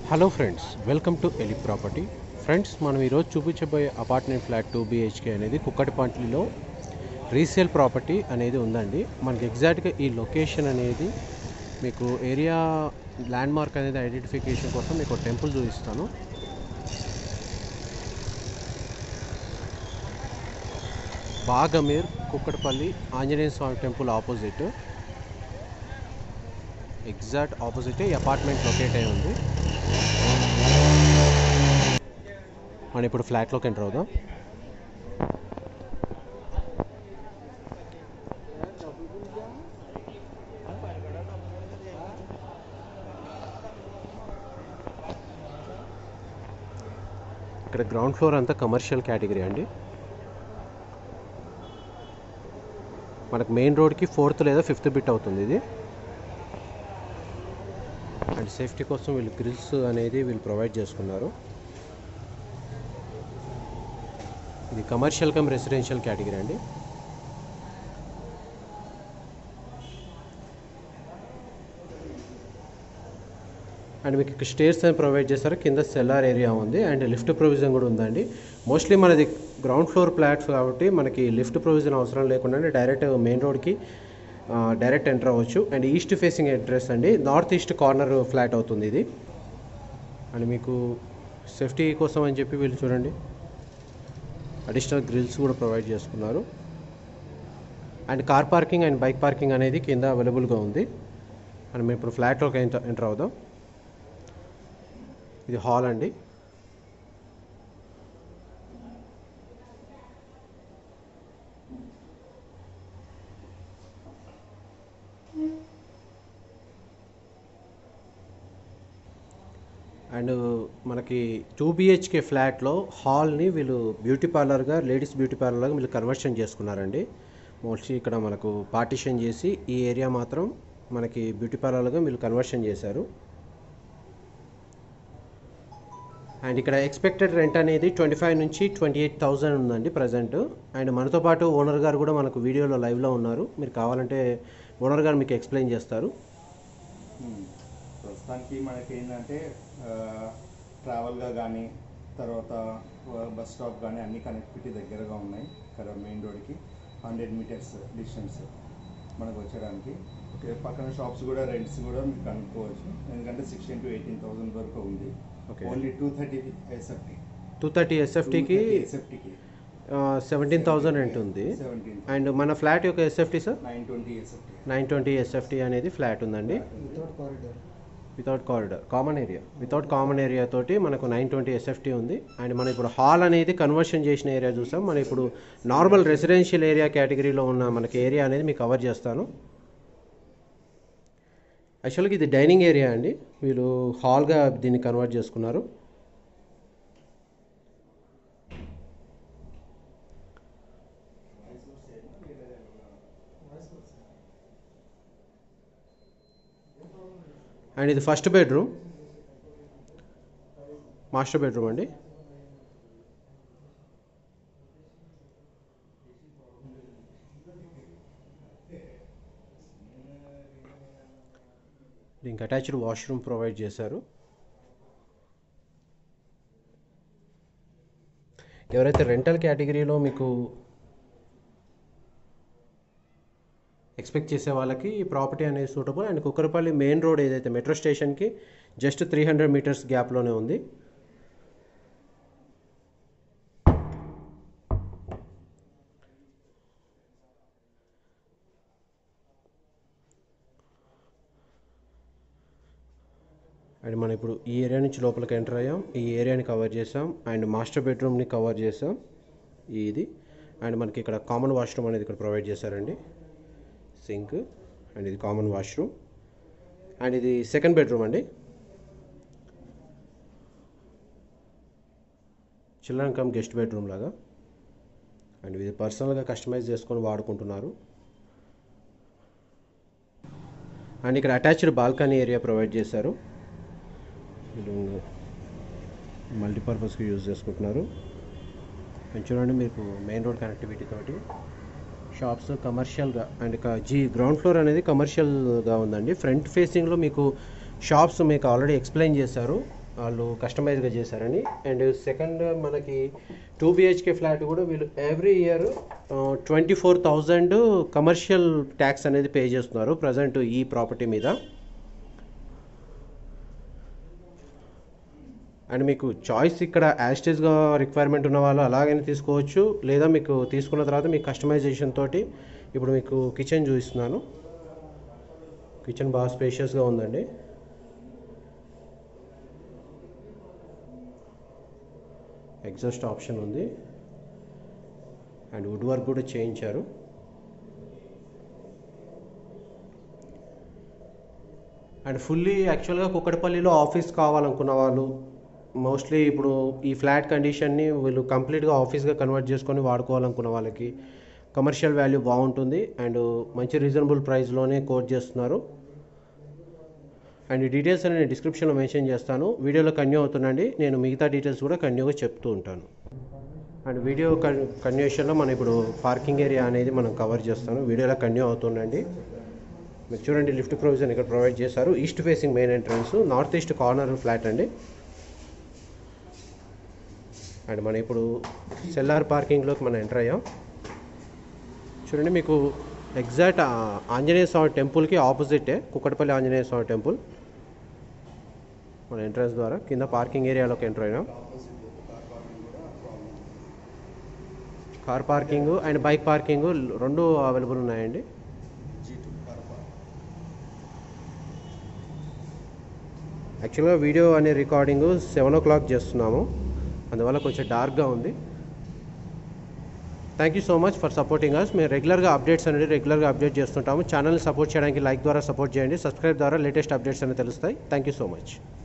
Hello friends welcome to ఎలి property friends మనం ఈరోజు చూపించబోయే అపార్ట్మెంట్ ఫ్లాట్ టూ బిహెచ్కే అనేది కుక్కటిపాంట్లిలో రీసేల్ ప్రాపర్టీ అనేది ఉందండి మనకి ఎగ్జాక్ట్గా ఈ లొకేషన్ అనేది మీకు area land mark identification కోసం మీకు టెంపుల్ చూపిస్తాను Baghamir Kukatpally Anjaneya Swamy temple opposite exact opposite ఈ అపార్ట్మెంట్ లొకేట్ అయి ఉంది మనం ఇప్పుడు ఫ్లాట్లోకి ఎంటర్ అవుదాం ఇక్కడ గ్రౌండ్ ఫ్లోర్ అంతా కమర్షియల్ కేటగిరీ అండి మనకు మెయిన్ రోడ్కి ఫోర్త్ లేదా ఫిఫ్త్ బిట్ అవుతుంది ఇది అండ్ సేఫ్టీ కోసం వీళ్ళు గ్రిల్స్ అనేది వీళ్ళు ప్రొవైడ్ చేసుకున్నారు ఇది కమర్షియల్ కమ్ రెసిడెన్షియల్ కేటగిరీ అండి అండ్ మీకు ఇక్కడ స్టేర్స్ అని ప్రొవైడ్ చేస్తారు కింద సెల్లార్ ఏరియా ఉంది అండ్ లిఫ్ట్ ప్రొవిజన్ కూడా ఉందండి మోస్ట్లీ మనది గ్రౌండ్ ఫ్లోర్ ఫ్లాట్స్ కాబట్టి మనకి లిఫ్ట్ ప్రొవిజన్ అవసరం లేకుండా డైరెక్ట్ మెయిన్ రోడ్కి డైరెక్ట్ ఎంటర్ అవ్వచ్చు అండ్ ఈస్ట్ ఫేసింగ్ అడ్రస్ అండి నార్త్ ఈస్ట్ కార్నర్ ఫ్లాట్ అవుతుంది ఇది అండ్ మీకు సేఫ్టీ కోసం అని చెప్పి వీళ్ళు చూడండి అడిషనల్ గ్రిల్స్ కూడా ప్రొవైడ్ చేసుకున్నారు and car parking and bike parking అనేది కింద అవైలబుల్గా ఉంది అండ్ మేము ఇప్పుడు ఫ్లాట్లోకి ఎంటర్ ఎంటర్ అవుదాం ఇది హాల్ అండి అండ్ మనకి టూ బిహెచ్కే ఫ్లాట్లో హాల్ని వీళ్ళు బ్యూటీ పార్లర్గా లేడీస్ బ్యూటీ పార్లర్గా వీళ్ళు కన్వర్షన్ చేసుకున్నారండి మోస్ట్లీ ఇక్కడ మనకు పార్టిషన్ చేసి ఈ ఏరియా మాత్రం మనకి బ్యూటీ పార్లర్గా వీళ్ళు కన్వర్షన్ చేశారు అండ్ ఇక్కడ ఎక్స్పెక్టెడ్ రెంట్ అనేది ట్వంటీ ఫైవ్ నుంచి ట్వంటీ ఎయిట్ థౌజండ్ ఉందండి ప్రజెంట్ అండ్ మనతో పాటు ఓనర్ గారు కూడా మనకు వీడియోలో లైవ్లో ఉన్నారు మీరు కావాలంటే ఓనర్ గారు మీకు ఎక్స్ప్లెయిన్ చేస్తారు ప్రస్తుతానికి మనకి ఏంటంటే ట్రావెల్గా కానీ తర్వాత బస్ స్టాప్ కానీ అన్ని కనెక్టివిటీ దగ్గరగా ఉన్నాయి ఇక్కడ మెయిన్ రోడ్కి హండ్రెడ్ మీటర్స్ డిస్టెన్స్ మనకు వచ్చడానికి ఓకే పక్కన షాప్స్ కూడా రెంట్స్ కూడా మీకు కనుక్కోవచ్చు ఎందుకంటే సిక్స్టీన్ టు ఎయిటీన్ థౌసండ్ వరకు ఉంది Okay. Only two thirty SFT two thirty ఎస్ఎఫ్టీకి ఎస్ఎఫ్టీకి సెవెంటీన్ థౌజండ్ రెంట్ ఉంది సెవెంటీన్ అండ్ మన ఫ్లాట్ యొక్క SFT sir nine twenty SFT nine twenty SFT అనేది ఫ్లాట్ ఉందండి without corridor common area without common area తోటి మనకు నైన్ ట్వంటీ ఎస్ఎఫ్టీ ఉంది అండ్ మనం ఇప్పుడు హాల్ అనేది కన్వర్షన్ చేసిన ఏరియా చూసాం మనం ఇప్పుడు నార్మల్ రెసిడెన్షియల్ ఏరియా కేటగిరీలో ఉన్న మనకి ఏరియా అనేది మీకు కవర్ చేస్తాను యాక్చువల్గా ఇది డైనింగ్ ఏరియా అండి వీళ్ళు హాల్గా దీన్ని కన్వర్ట్ చేసుకున్నారు అండ్ ఇది ఫస్ట్ బెడ్రూమ్ మాస్టర్ బెడ్రూమ్ అండి దీనికి అటాచ్డ్ వాష్రూమ్ ప్రొవైడ్ చేశారు ఎవరైతే రెంటల్ కేటగిరీలో మీకు ఎక్స్పెక్ట్ చేసే వాళ్ళకి ఈ ప్రాపర్టీ అనేది suitable and Kukatpally main road ఏదైతే మెట్రో స్టేషన్కి జస్ట్ త్రీ హండ్రెడ్ మీటర్స్ గ్యాప్లోనే ఉంది అండ్ మనం ఇప్పుడు ఈ ఏరియా నుంచి లోపలికి ఎంటర్ అయ్యాం ఈ ఏరియాని కవర్ చేసాం అండ్ మాస్టర్ బెడ్రూమ్ని కవర్ చేసాం ఇది అండ్ మనకి ఇక్కడ కామన్ వాష్రూమ్ అనేది ఇక్కడ ప్రొవైడ్ చేశారండి సింక్ అండ్ ఇది కామన్ వాష్రూమ్ అండ్ ఇది సెకండ్ బెడ్రూమ్ అండి చిల్డ్రన్ కమ్ గెస్ట్ బెడ్రూమ్ లాగా అండ్ ఇది పర్సనల్గా కస్టమైజ్ చేసుకొని వాడుకుంటున్నారు అండ్ ఇక్కడ అటాచ్డ్ బాల్కనీ ఏరియా ప్రొవైడ్ చేశారు వీళ్ళు మల్టీపర్పస్కి యూజ్ చేసుకుంటున్నారు అండ్ చూడండి మీకు మెయిన్ రోడ్ కనెక్టివిటీ తోటి షాప్స్ కమర్షియల్గా అండ్ క- జీ గ్రౌండ్ ఫ్లోర్ అనేది కమర్షియల్గా ఉందండి ఫ్రంట్ ఫేసింగ్లో మీకు షాప్స్ మీకు ఆల్రెడీ ఎక్స్ప్లెయిన్ చేశారు వాళ్ళు కస్టమైజ్గా చేశారని అండ్ సెకండ్ మనకి టూ బిహెచ్కే ఫ్లాట్ కూడా వీళ్ళు every year twenty four thousand commercial tax అనేది పే చేస్తున్నారు ప్రజెంట్ ఈ ప్రాపర్టీ మీద అండ్ మీకు చాయిస్ ఇక్కడ యాస్టేజ్గా రిక్వైర్మెంట్ ఉన్న వాళ్ళు అలాగైనా తీసుకోవచ్చు లేదా మీకు తీసుకున్న తర్వాత మీకు కస్టమైజేషన్ తోటి ఇప్పుడు మీకు కిచెన్ చూపిస్తున్నాను కిచెన్ బాగా స్పేషియస్గా ఉందండి ఎగ్జాస్ట్ ఆప్షన్ ఉంది అండ్ వుడ్ వర్క్ కూడా చేయించారు అండ్ ఫుల్లీ యాక్చువల్గా కుక్కడపల్లిలో ఆఫీస్ కావాలనుకున్న వాళ్ళు మోస్ట్లీ ఇప్పుడు ఈ ఫ్లాట్ కండిషన్ని వీళ్ళు కంప్లీట్గా ఆఫీస్గా కన్వర్ట్ చేసుకొని వాడుకోవాలనుకున్న వాళ్ళకి కమర్షియల్ వాల్యూ బాగుంటుంది అండ్ మంచి రీజనబుల్ ప్రైస్లోనే కోట్ చేస్తున్నారు అండ్ ఈ డీటెయిల్స్ అని నేను డిస్క్రిప్షన్లో మెన్షన్ చేస్తాను వీడియోలో కన్యూ అవుతుందండి నేను మిగతా డీటెయిల్స్ కూడా కన్యూగా చెప్తూ ఉంటాను అండ్ వీడియో కన్ కన్యూషన్లో మనం ఇప్పుడు పార్కింగ్ ఏరియా అనేది మనం కవర్ చేస్తాను వీడియోలో కన్యూ అవుతుందండి మీరు చూడండి లిఫ్ట్ ప్రొవిజన్ ఇక్కడ ప్రొవైడ్ చేశారు east facing main entrance north east corner flat అండి అండ్ మనం ఇప్పుడు సెల్లార్ పార్కింగ్లోకి మనం ఎంటర్ అయ్యాం చూడండి మీకు ఎగ్జాక్ట్ ఆ- ఆంజనేయ స్వామి టెంపుల్కి ఆపోజిటే కుక్కటపల్లి ఆంజనేయ స్వామి టెంపుల్ మన ఎంట్రన్స్ ద్వారా కింద పార్కింగ్ ఏరియాలోకి ఎంటర్ అయినాం car parking and bike parking రెండు అవైలబుల్ ఉన్నాయండి యాక్చువల్గా వీడియో అనే రికార్డింగ్ సెవెన్ ఓ క్లాక్ చేస్తున్నాము అందువల్ల కొంచెం డార్క్గా ఉంది thank you so much for supporting us మేము రెగ్యులర్గా అప్డేట్స్ అనేది రెగ్యులర్గా అప్డేట్ చేస్తుంటాము ఛానల్ని సపోర్ట్ చేయడానికి లైక్ ద్వారా సపోర్ట్ చేయండి సబ్స్క్రైబ్ ద్వారా లేటెస్ట్ అప్డేట్స్ అనేవి తెలుస్తాయి థ్యాంక్ యూ సో మచ్